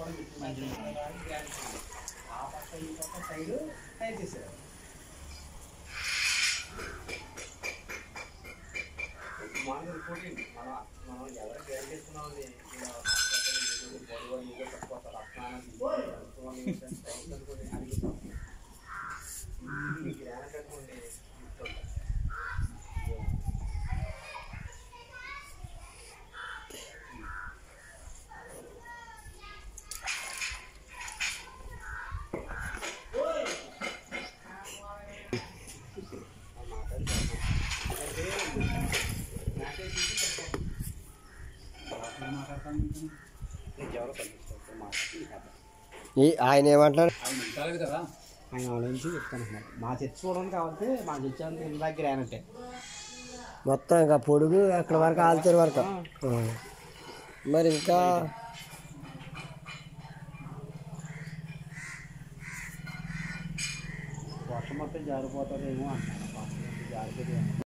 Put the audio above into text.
ఆ పక్క ఈ పక్క సైడ్ టైర్ చేశారు మామూలు రిపోర్టింగ్ మనం మనం ఎవరు కేర్ చేసుకున్నామండి ఇలా హాస్పిటల్ ఏదో బాడీ వాళ్ళు ఏదో తక్కువ రక్తాన్ని తీసి అనుకోని అడిగిస్తాం గ్రానైట్ అనుకోండి ఎవరో పంపిస్తారు మాట్లాడి ఈ ఆయన ఏమంటున్నారు ఆయన ఆలోచించి చెప్తాను మా చర్చ్ చూడడానికి కావాలంటే మా చర్చ్ అంతా ఇంటి దగ్గర గ్రానైటే మొత్తం ఇంకా పొడుగు అక్కడ వరకు ఆల్చేరు వరకు ఆ. మరి ఇంకా వర్షం మొత్తం జారిపోతుందేమో అంటున్నారు వర్షం మొత్తం జారిపోతుంది